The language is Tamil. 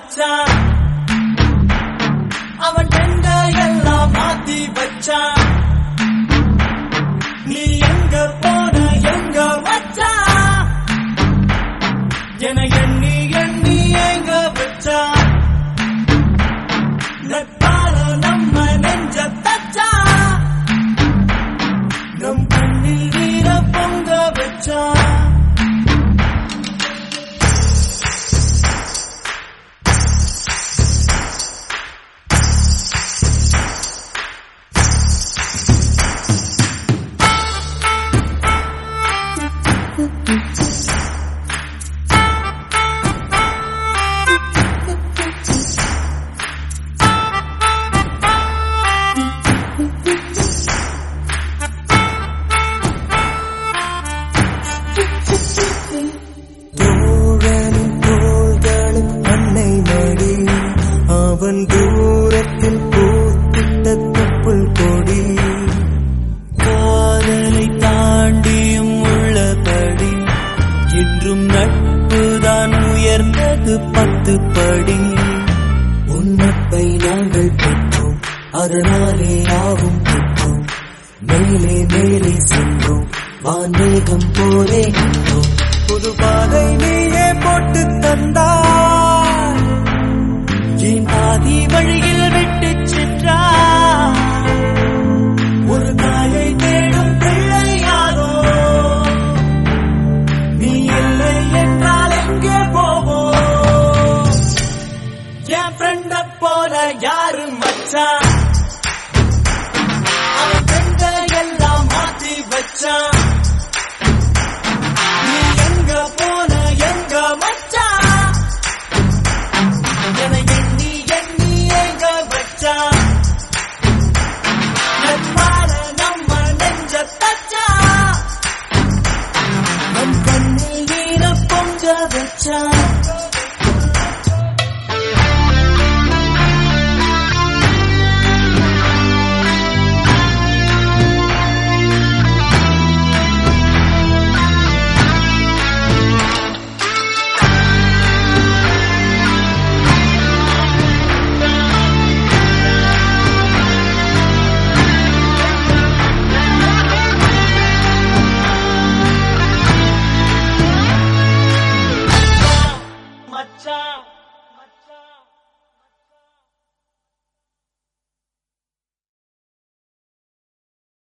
மச்சான் அவன் எங்க எல்லாம் மாத்தி வச்சான் நீ எங்க போன எங்க வச்சான் என எண்ணி எண்ணி எங்க வச்சான் நட்பால நம்ம நெஞ்ச தச்சான் நம் கண்ணில் வீர பொங்க வச்சான் தோழனும் தோள்களும் அன்னை மடி அவன் தூரத்தில் பூத்திட்ட தொப்புள் கொடி காதலை தாண்டியும் உள்ளபடி என்றும் நட்புதான் உயர்ந்தது பத்து படி உன்னப்பை நாங்கள் பெற்றோம் அதனாலே யாவும் பெற்றோம் மேலே மேலே சென்றோம் வான்மேகம் போலே நின்றோம் புது பாதை நீயே போட்டு தந்தாய் என் பாதி வழியில் விட்டு சென்றார்